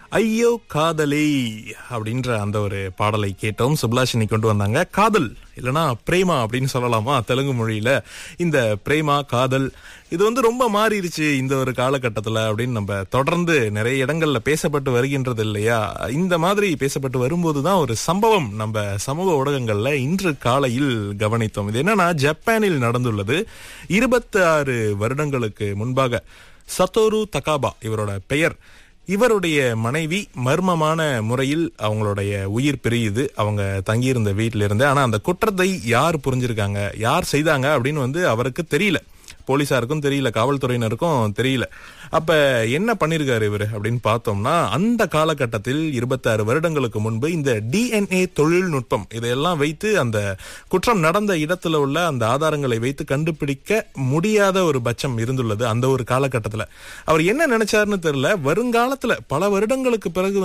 ஐயோ காதலே அப்படின்ற அந்த ஒரு பாடலை கேட்டோம் சுப்லாஷினி கொண்டு வந்தாங்க காதல் இல்லனா பிரேமா அப்படின்னு சொல்லலாமா தெலுங்கு மொழியில இந்த பிரேமா காதல் இது வந்து ரொம்ப மாறிடுச்சு இந்த ஒரு காலகட்டத்துல அப்படின்னு நம்ம தொடர்ந்து நிறைய இடங்கள்ல பேசப்பட்டு வருகின்றது இல்லையா இந்த மாதிரி பேசப்பட்டு வரும்போதுதான் ஒரு சம்பவம் நம்ம சமூக ஊடகங்கள்ல இன்று காலையில் கவனித்தோம் இது என்னன்னா ஜப்பானில் நடந்துள்ளது இருபத்தி ஆறு வருடங்களுக்கு முன்பாக சத்தோரு தகாபா இவரோட பெயர் இவருடைய மனைவி மர்மமான முறையில் அவங்களுடைய உயிர் பிரியுது அவங்க தங்கியிருந்த வீட்டில இருந்து ஆனா அந்த குற்றத்தை யார் புரிஞ்சிருக்காங்க யார் செய்தாங்க அப்படின்னு வந்து அவருக்கு தெரியல போலீசாருக்கும் தெரியல காவல்துறையினருக்கும் தெரியல அப்ப என்ன பண்ணிருக்காரு இவர் அப்படின்னு பார்த்தோம்னா அந்த காலகட்டத்தில் இருபத்தாறு வருடங்களுக்கு முன்பு இந்த டிஎன்ஏ தொழில்நுட்பம் இதையெல்லாம் வைத்து அந்த குற்றம் நடந்த இடத்துல உள்ள அந்த ஆதாரங்களை வைத்து கண்டுபிடிக்க முடியாத ஒரு பட்சம் இருந்துள்ளது அந்த ஒரு காலகட்டத்துல அவர் என்ன நினைச்சாருன்னு தெரியல வருங்காலத்துல பல வருடங்களுக்கு பிறகு